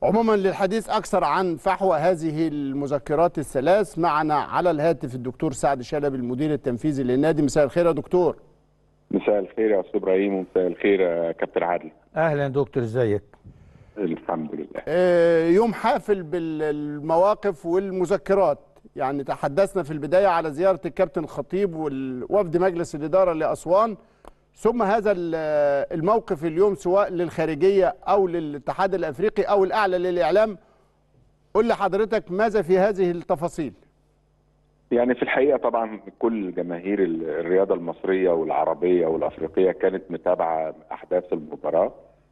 عموما للحديث اكثر عن فحوى هذه المذكرات الثلاث معنا على الهاتف الدكتور سعد شلبي المدير التنفيذي للنادي مساء الخير يا دكتور مساء الخير يا استاذ ابراهيم ومساء الخير يا كابتن عادل اهلا يا دكتور ازيك الحمد لله آه، يوم حافل بالمواقف والمذكرات يعني تحدثنا في البدايه على زياره الكابتن الخطيب ووفد مجلس الاداره لاسوان ثم هذا ال- الموقف اليوم سواء للخارجيه او للاتحاد الافريقي او الاعلى للاعلام قل لحضرتك ماذا في هذه التفاصيل يعني في الحقيقه طبعا كل جماهير ال- الرياضه المصريه والعربيه والافريقيه كانت متابعه احداث المباراه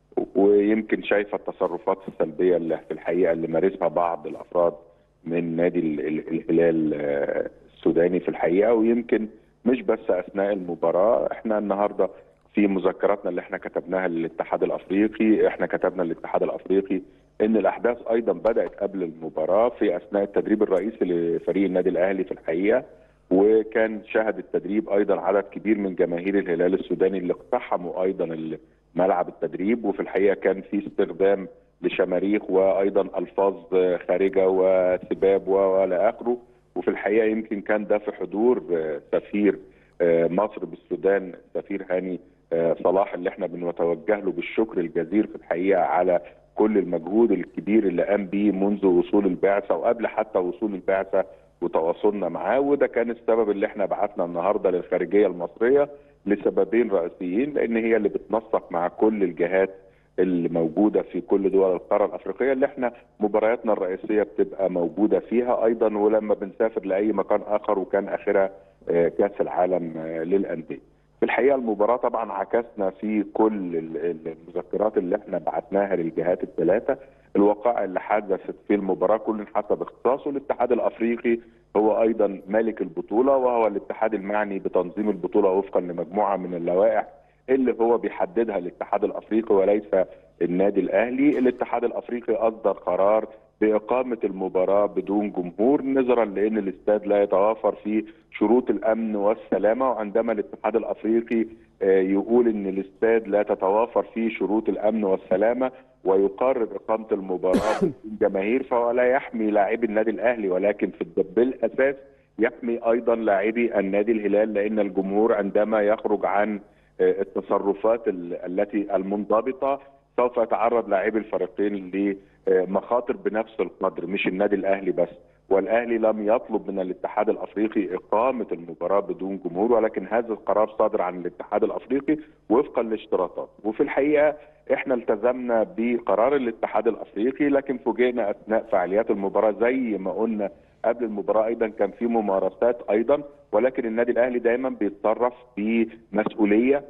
ويمكن شايفه التصرفات السلبيه اللي في الحقيقه اللي مارسها بعض الافراد من نادي ال- ال- الهلال آه، السوداني في الحقيقه ويمكن مش بس اثناء المباراه احنا النهارده في مذكراتنا اللي احنا كتبناها للاتحاد الافريقي احنا كتبنا للاتحاد الافريقي ان الاحداث ايضا بدات قبل المباراه في اثناء التدريب الرئيسي لفريق النادي الاهلي في الحقيقه وكان شهد التدريب ايضا عدد كبير من جماهير الهلال السوداني اللي اقتحموا ايضا ملعب التدريب وفي الحقيقه كان في استخدام لشماريخ وايضا الفاظ خارجه وسباب والى اخره وفي الحقيقه يمكن كان ده في حضور آه، سفير آه، مصر بالسودان سفير هاني آه، صلاح اللي احنا بنتوجه له بالشكر الجزير في الحقيقه على كل المجهود الكبير اللي قام بيه منذ وصول البعثه وقبل حتى وصول البعثه وتواصلنا معاه وده كان السبب اللي احنا بعتنا النهارده للخارجيه المصريه لسببين رئيسيين لان هي اللي بتنسق مع كل الجهات اللي موجوده في كل دول القاره الافريقيه اللي احنا مبارياتنا الرئيسيه بتبقى موجوده فيها ايضا ولما بنسافر لاي مكان اخر وكان اخرها آه، كاس العالم آه، للانديه. في الحقيقه المباراه طبعا عكسنا في كل ال- ال- المذكرات اللي احنا بعتناها للجهات الثلاثه الوقائع اللي حدثت في المباراه كل حسب اختصاصه الاتحاد الافريقي هو ايضا مالك البطوله وهو الاتحاد المعني بتنظيم البطوله وفقا لمجموعه من اللوائح اللي هو بيحددها الاتحاد الافريقي وليس النادي الاهلي، الاتحاد الافريقي اصدر قرار باقامه المباراه بدون جمهور نظرا لان الاستاد لا يتوافر فيه شروط الامن والسلامه وعندما الاتحاد الافريقي آه، يقول ان الاستاد لا تتوافر فيه شروط الامن والسلامه ويقرر اقامه المباراه بدون جماهير فهو لا يحمي لاعبي النادي الاهلي ولكن في الد- بالاساس يحمي ايضا لاعبي النادي الهلال لان الجمهور عندما يخرج عن آه، التصرفات ال- التي المنضبطه سوف يتعرض لاعبي الفريقين لمخاطر بنفس القدر مش النادي الاهلي بس والاهلي لم يطلب من الاتحاد الافريقي اقامه المباراه بدون جمهور ولكن هذا القرار صادر عن الاتحاد الافريقي وفقا لاشتراطات وفي الحقيقه احنا التزمنا بقرار الاتحاد الافريقي لكن فوجئنا اثناء فعاليات المباراه زي ما قلنا قبل المباراه ايضا كان في ممارسات ايضا ولكن النادي الاهلي دايما بيتصرف بمسؤوليه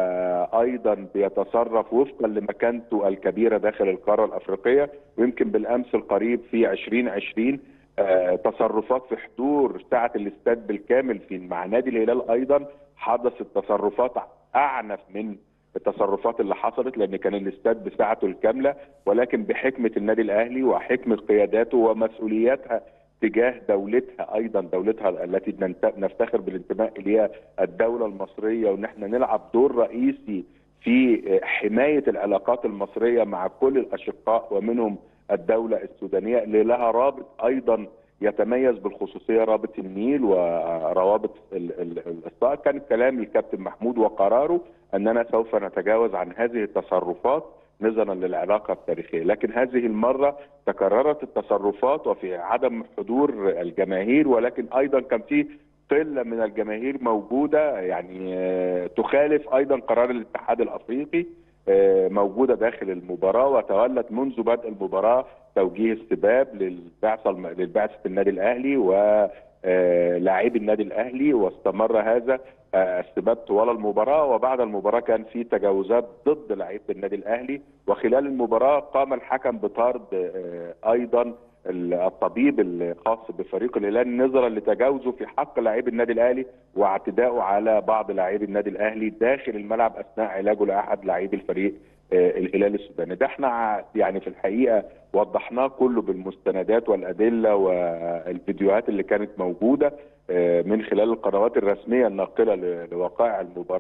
وايضا بيتصرف وفقا لمكانته الكبيره داخل القاره الافريقيه ويمكن بالامس القريب في 2020 آه، تصرفات في حضور ساعه الاستاد بالكامل في مع نادي الهلال ايضا حدثت تصرفات اعنف من التصرفات اللي حصلت لان كان الاستاد بساعته الكامله ولكن بحكمه النادي الاهلي وحكمه قياداته ومسؤولياتها تجاه دولتها ايضا دولتها التي ننت- نفتخر بالانتماء اليها الدوله المصريه وان احنا نلعب دور رئيسي في حمايه العلاقات المصريه مع كل الاشقاء ومنهم الدوله السودانيه اللي لها رابط ايضا يتميز بالخصوصيه رابط النيل وروابط ال- ال- الصائد كان كلام الكابتن محمود وقراره اننا سوف نتجاوز عن هذه التصرفات نظرا للعلاقه التاريخيه، لكن هذه المره تكررت التصرفات وفي عدم حضور الجماهير ولكن ايضا كان في قله من الجماهير موجوده يعني آه، تخالف ايضا قرار الاتحاد الافريقي آه، موجوده داخل المباراه وتولت منذ بدء المباراه توجيه السباب للبعثه الم- للبعثه النادي الاهلي و آه، لاعبي النادي الاهلي واستمر هذا آه، السباب طوال المباراه وبعد المباراه كان في تجاوزات ضد لاعيبه النادي الاهلي وخلال المباراه قام الحكم بطرد آه، ايضا الطبيب الخاص بفريق الهلال نظرا لتجاوزه في حق لاعبي النادي الاهلي واعتدائه على بعض لاعبي النادي الاهلي داخل الملعب اثناء علاجه لاحد لاعبي الفريق آه، الهلال السوداني ده احنا ع- يعني في الحقيقه وضحناه كله بالمستندات والادله والفيديوهات اللي كانت موجوده آه، من خلال القنوات الرسميه الناقله ل- لوقائع المباراه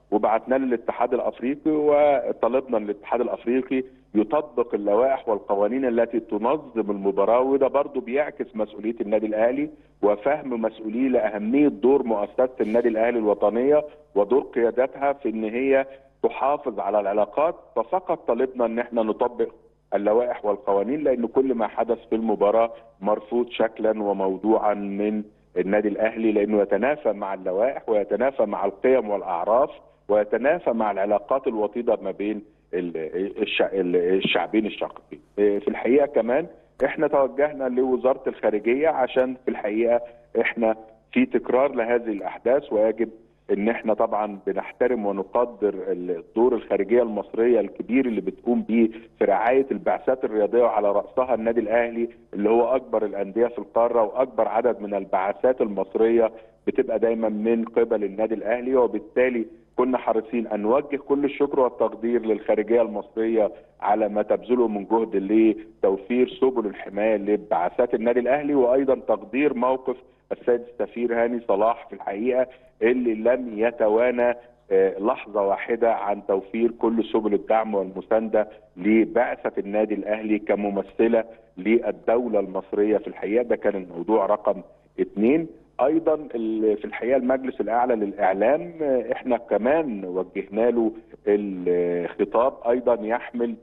وبعتنا للاتحاد الافريقي وطلبنا للاتحاد الافريقي يطبق اللوائح والقوانين التي تنظم المباراه وده برضه بيعكس مسؤوليه النادي الاهلي وفهم مسؤوليه لاهميه دور مؤسسه النادي الاهلي الوطنيه ودور قيادتها في ان هي تحافظ على العلاقات ففقط طلبنا ان احنا نطبق اللوائح والقوانين لان كل ما حدث في المباراه مرفوض شكلا وموضوعا من النادي الاهلي لانه يتنافى مع اللوائح ويتنافى مع القيم والاعراف ويتنافى مع العلاقات الوطيده ما بين الشعبين الشقيقين. في الحقيقه كمان احنا توجهنا لوزاره الخارجيه عشان في الحقيقه احنا في تكرار لهذه الاحداث ويجب ان احنا طبعا بنحترم ونقدر الدور الخارجيه المصريه الكبير اللي بتقوم به في رعايه البعثات الرياضيه وعلى راسها النادي الاهلي اللي هو اكبر الانديه في القاره واكبر عدد من البعثات المصريه بتبقى دايما من قبل النادي الاهلي وبالتالي كنا حريصين ان نوجه كل الشكر والتقدير للخارجيه المصريه على ما تبذله من جهد لتوفير سبل الحمايه لبعثات النادي الاهلي وايضا تقدير موقف السيد السفير هاني صلاح في الحقيقه اللي لم يتوانى لحظه واحده عن توفير كل سبل الدعم والمسانده لبعثه النادي الاهلي كممثله للدوله المصريه في الحقيقه ده كان الموضوع رقم اثنين ايضا في الحقيقه المجلس الاعلى للاعلام احنا كمان وجهنا له الخطاب ايضا يحمل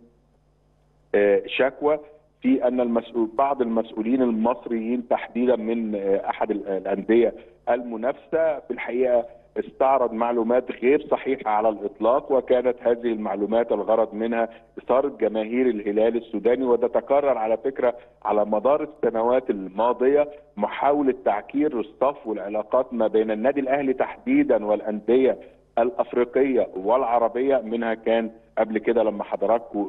شكوى في ان المسؤول بعض المسؤولين المصريين تحديدا من احد الانديه المنافسه في الحقيقه استعرض معلومات غير صحيحه على الاطلاق وكانت هذه المعلومات الغرض منها اثاره جماهير الهلال السوداني وده تكرر على فكره على مدار السنوات الماضيه محاوله تعكير الصف والعلاقات ما بين النادي الاهلي تحديدا والانديه الافريقيه والعربيه منها كان قبل كده لما حضراتكم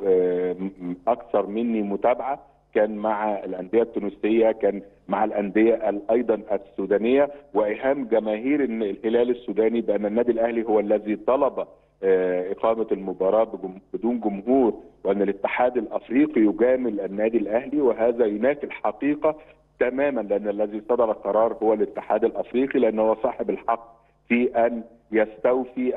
اكثر مني متابعه كان مع الانديه التونسيه كان مع الانديه ايضا السودانيه وايهام جماهير الهلال السوداني بان النادي الاهلي هو الذي طلب اقامه المباراه بدون جمهور وان الاتحاد الافريقي يجامل النادي الاهلي وهذا ينافي الحقيقه تماما لان الذي صدر القرار هو الاتحاد الافريقي لانه هو صاحب الحق في ان يستوفي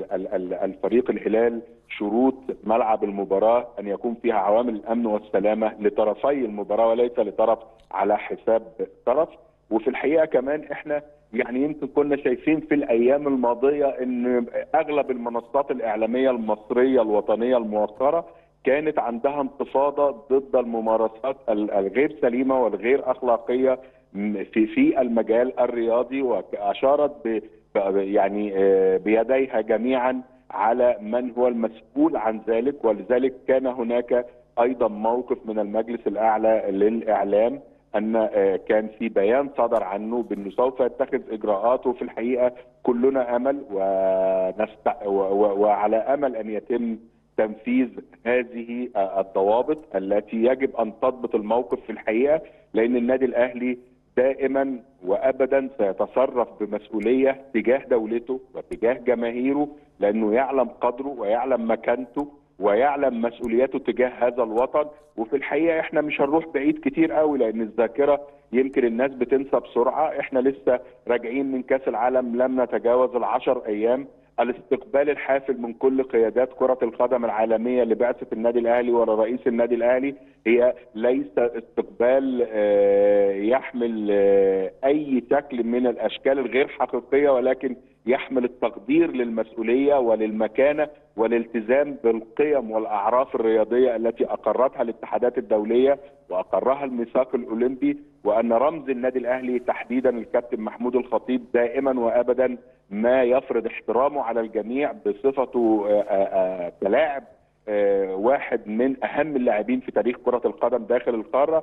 الفريق الهلال شروط ملعب المباراه ان يكون فيها عوامل الامن والسلامه لطرفي المباراه وليس لطرف على حساب طرف وفي الحقيقه كمان احنا يعني يمكن كنا شايفين في الايام الماضيه ان اغلب المنصات الاعلاميه المصريه الوطنيه الموقره كانت عندها انتفاضه ضد الممارسات الغير سليمه والغير اخلاقيه في في المجال الرياضي واشارت ب يعني بيديها جميعا على من هو المسؤول عن ذلك ولذلك كان هناك ايضا موقف من المجلس الاعلى للاعلام ان كان في بيان صدر عنه بانه سوف يتخذ اجراءات وفي الحقيقه كلنا امل ونست... وعلى امل ان يتم تنفيذ هذه الضوابط التي يجب ان تضبط الموقف في الحقيقه لان النادي الاهلي دائما وابدا سيتصرف بمسؤوليه تجاه دولته وتجاه جماهيره لانه يعلم قدره ويعلم مكانته ويعلم مسؤولياته تجاه هذا الوطن وفي الحقيقه احنا مش هنروح بعيد كتير قوي لان الذاكره يمكن الناس بتنسى بسرعه احنا لسه راجعين من كاس العالم لم نتجاوز العشر ايام الاستقبال الحافل من كل قيادات كرة القدم العالمية لبعثة النادي الأهلي ورئيس النادي الأهلي هي ليس استقبال يحمل أي شكل من الأشكال الغير حقيقية ولكن يحمل التقدير للمسؤولية وللمكانة والالتزام بالقيم والأعراف الرياضية التي أقرتها الاتحادات الدولية وأقرها الميثاق الأولمبي وأن رمز النادي الأهلي تحديدا الكابتن محمود الخطيب دائما وأبدا ما يفرض احترامه على الجميع بصفته كلاعب واحد من اهم اللاعبين في تاريخ كره القدم داخل القاره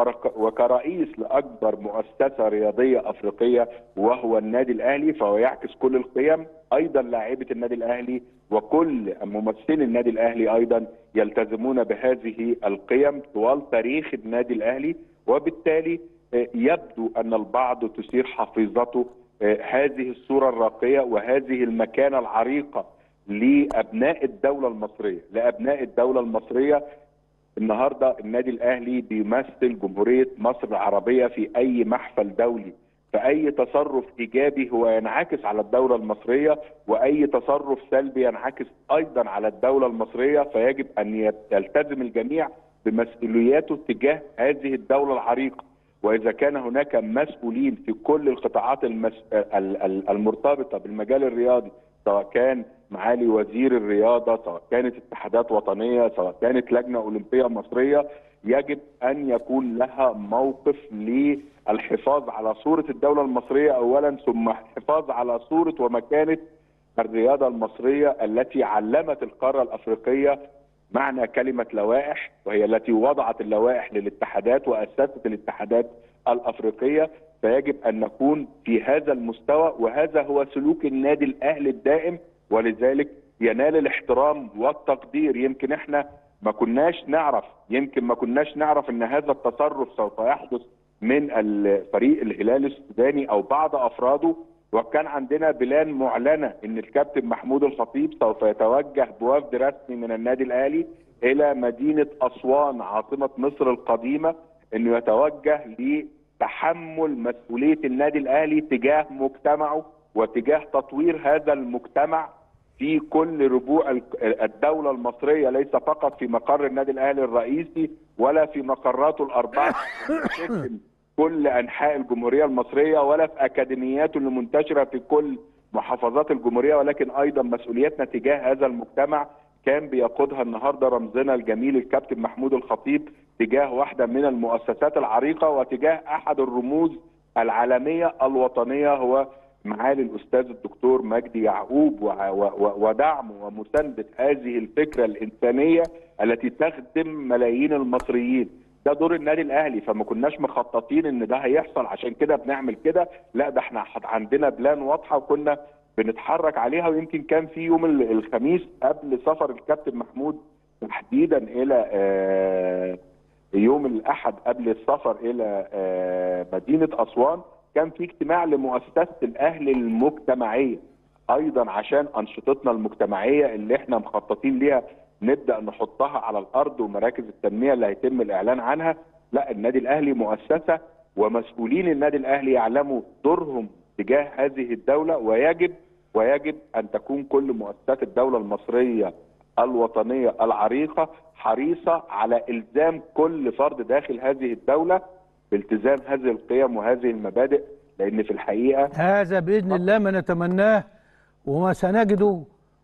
وكرئيس لاكبر مؤسسه رياضيه افريقيه وهو النادي الاهلي فهو يعكس كل القيم ايضا لاعيبه النادي الاهلي وكل ممثلي النادي الاهلي ايضا يلتزمون بهذه القيم طوال تاريخ النادي الاهلي وبالتالي يبدو ان البعض تثير حفيظته هذه الصوره الراقيه وهذه المكانه العريقه لابناء الدوله المصريه، لابناء الدوله المصريه النهارده النادي الاهلي بيمثل جمهوريه مصر العربيه في اي محفل دولي، فاي تصرف ايجابي هو ينعكس على الدوله المصريه واي تصرف سلبي ينعكس ايضا على الدوله المصريه فيجب ان يلتزم الجميع بمسؤولياته تجاه هذه الدوله العريقه واذا كان هناك مسؤولين في كل القطاعات المس... المرتبطه بالمجال الرياضي سواء كان معالي وزير الرياضه سواء كانت اتحادات وطنيه سواء كانت لجنه اولمبيه مصريه يجب ان يكون لها موقف للحفاظ على صوره الدوله المصريه اولا ثم الحفاظ على صوره ومكانه الرياضه المصريه التي علمت القاره الافريقيه معنى كلمه لوائح وهي التي وضعت اللوائح للاتحادات واسست الاتحادات الافريقيه فيجب ان نكون في هذا المستوى وهذا هو سلوك النادي الاهلي الدائم ولذلك ينال الاحترام والتقدير يمكن احنا ما كناش نعرف يمكن ما كناش نعرف ان هذا التصرف سوف يحدث من الفريق الهلال السوداني او بعض افراده وكان عندنا بلان معلنه ان الكابتن محمود الخطيب سوف يتوجه بوفد رسمي من النادي الاهلي الى مدينه اسوان عاصمه مصر القديمه انه يتوجه لتحمل مسؤوليه النادي الاهلي تجاه مجتمعه وتجاه تطوير هذا المجتمع في كل ربوع الدوله المصريه ليس فقط في مقر النادي الاهلي الرئيسي ولا في مقراته الاربعه كل انحاء الجمهوريه المصريه ولا في اكاديمياته اللي منتشره في كل محافظات الجمهوريه ولكن ايضا مسؤوليتنا تجاه هذا المجتمع كان بيقودها النهارده رمزنا الجميل الكابتن محمود الخطيب تجاه واحده من المؤسسات العريقه وتجاه احد الرموز العالميه الوطنيه هو معالي الاستاذ الدكتور مجدي يعقوب ودعمه ومسانده هذه الفكره الانسانيه التي تخدم ملايين المصريين ده دور النادي الاهلي فما كناش مخططين ان ده هيحصل عشان كده بنعمل كده لا ده احنا عندنا بلان واضحه وكنا بنتحرك عليها ويمكن كان في يوم الخميس قبل سفر الكابتن محمود تحديدا الى يوم الاحد قبل السفر الى مدينه اسوان كان في اجتماع لمؤسسه الاهلي المجتمعيه ايضا عشان انشطتنا المجتمعيه اللي احنا مخططين ليها نبدا نحطها على الارض ومراكز التنميه اللي هيتم الاعلان عنها لا النادي الاهلي مؤسسه ومسؤولين النادي الاهلي يعلموا دورهم تجاه هذه الدوله ويجب ويجب ان تكون كل مؤسسات الدوله المصريه الوطنيه العريقه حريصه على الزام كل فرد داخل هذه الدوله بالتزام هذه القيم وهذه المبادئ لان في الحقيقه هذا باذن الله ما نتمناه وما سنجده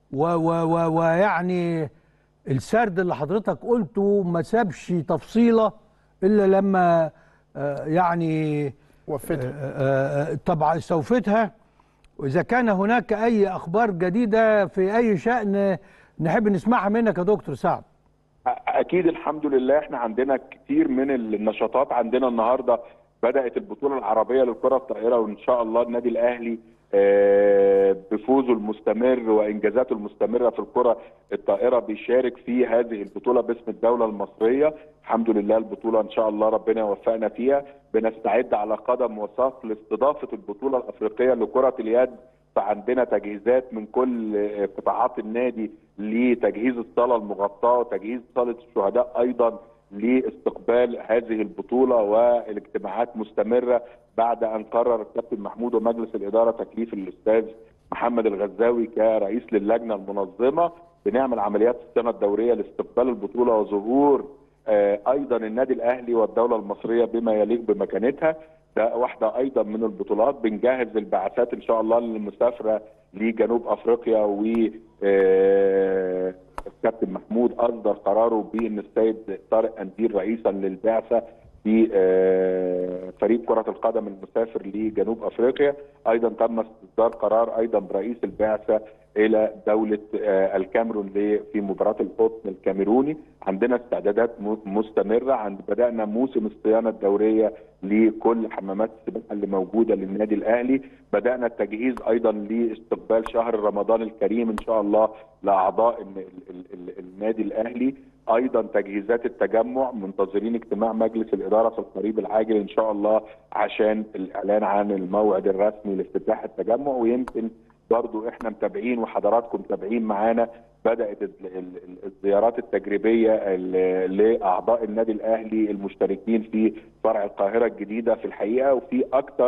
ويعني السرد اللي حضرتك قلته ما سابش تفصيله الا لما يعني وفتها طبعا استوفتها واذا كان هناك اي اخبار جديده في اي شان نحب نسمعها منك يا دكتور سعد اكيد الحمد لله احنا عندنا كتير من النشاطات عندنا النهارده بدات البطوله العربيه للكره الطائره وان شاء الله النادي الاهلي بفوزه المستمر وانجازاته المستمره في الكره الطائره بيشارك في هذه البطوله باسم الدوله المصريه الحمد لله البطوله ان شاء الله ربنا يوفقنا فيها بنستعد على قدم وساق لاستضافه البطوله الافريقيه لكره اليد فعندنا تجهيزات من كل قطاعات النادي لتجهيز الصاله المغطاه وتجهيز صاله الشهداء ايضا لاستقبال هذه البطوله والاجتماعات مستمره بعد ان قرر الكابتن محمود ومجلس الاداره تكليف الاستاذ محمد الغزاوي كرئيس للجنه المنظمه بنعمل عمليات السنه الدوريه لاستقبال البطوله وظهور ايضا النادي الاهلي والدوله المصريه بما يليق بمكانتها ده واحده ايضا من البطولات بنجهز البعثات ان شاء الله للمسافره لجنوب افريقيا و الكابتن محمود اصدر قراره بان السيد طارق انديل رئيسا للبعثه في فريق كره القدم المسافر لجنوب افريقيا ايضا تم اصدار قرار ايضا برئيس البعثه الى دوله الكاميرون في مباراه القطن الكاميروني عندنا استعدادات مستمره عند بدانا موسم الصيانه الدوريه لكل حمامات السباحه اللي موجوده للنادي الاهلي بدانا التجهيز ايضا لاستقبال شهر رمضان الكريم ان شاء الله لاعضاء النادي الاهلي ايضا تجهيزات التجمع منتظرين اجتماع مجلس الاداره في القريب العاجل ان شاء الله عشان الاعلان عن الموعد الرسمي لافتتاح التجمع ويمكن برضو احنا متابعين وحضراتكم متابعين معانا بدات الزيارات التجريبيه لاعضاء النادي الاهلي المشتركين في فرع القاهره الجديده في الحقيقه وفي اكثر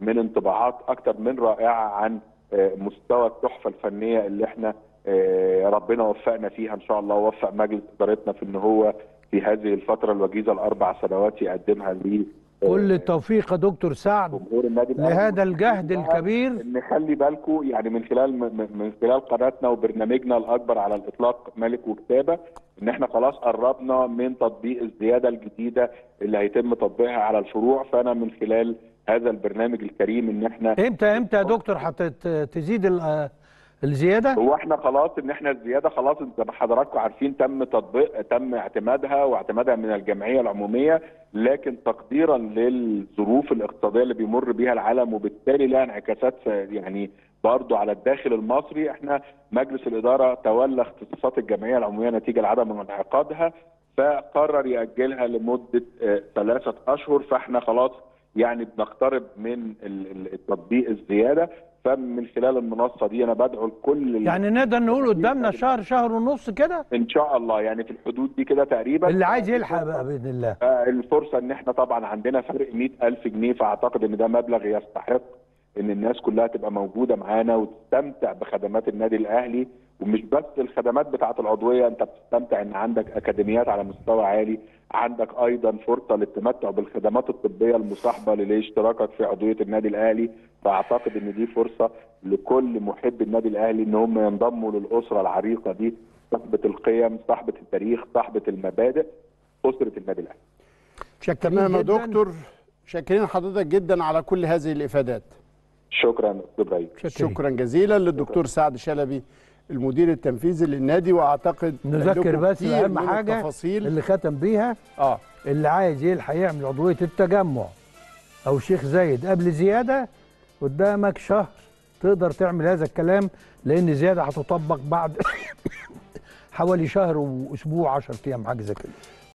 من انطباعات اكتر من رائعه عن آه، مستوى التحفه الفنيه اللي احنا آه، ربنا وفقنا فيها ان شاء الله ووفق مجلس ادارتنا في ان هو في هذه الفتره الوجيزه الاربع سنوات يقدمها ل كل التوفيق يا دكتور سعد جمهور النادي الأهلي. لهذا الجهد الكبير نخلي بالكم يعني من خلال من من خلال قناتنا وبرنامجنا الاكبر على الاطلاق ملك وكتابه ان احنا خلاص قربنا من تطبيق الزياده الجديده اللي هيتم تطبيقها على الفروع فانا من خلال هذا البرنامج الكريم ان احنا امتى امتى يا دكتور هتزيد ال- الزياده هو احنا خلاص ان احنا الزياده خلاص زي ما حضراتكم عارفين تم تطبيق تم اعتمادها واعتمادها من الجمعيه العموميه لكن تقديرا للظروف الاقتصاديه اللي بيمر بيها العالم وبالتالي لها انعكاسات يعني برضه على الداخل المصري احنا مجلس الاداره تولى اختصاصات الجمعيه العموميه نتيجه لعدم انعقادها فقرر ياجلها لمده آه، ثلاثه اشهر فاحنا خلاص يعني بنقترب من ال- ال- التطبيق الزياده فمن خلال المنصه دي انا بدعو لكل ال- يعني نقدر نقول قدامنا شهر شهر ونص كده ان شاء الله يعني في الحدود دي كده تقريبا اللي عايز يلحق بقى باذن الله آه، الفرصه ان احنا طبعا عندنا فرق 100000 جنيه فاعتقد ان ده مبلغ يستحق ان الناس كلها تبقى موجوده معانا وتستمتع بخدمات النادي الاهلي ومش بس الخدمات بتاعه العضويه انت بتستمتع ان عندك اكاديميات على مستوى عالي عندك ايضا فرصه للتمتع بالخدمات الطبيه المصاحبه لاشتراكك في عضويه النادي الاهلي فاعتقد ان دي فرصه لكل محب النادي الاهلي ان هم ينضموا للاسره العريقه دي صاحبه القيم صاحبه التاريخ صاحبه المبادئ اسره النادي الاهلي شكرا تمام يا جداً. دكتور شاكرين حضرتك جدا على كل هذه الافادات شكرا استاذ ابراهيم شكرا شكرا جزيلا للدكتور سعد شلبي المدير التنفيذي للنادي واعتقد نذكر لكم بس كتير اهم من حاجه التفاصيل اللي ختم بيها اه اللي عايز يلحق يعمل عضويه التجمع او شيخ زايد قبل زياده قدامك شهر تقدر تعمل هذا الكلام لان زياده هتطبق بعد حوالي شهر واسبوع 10 ايام حاجه زي كده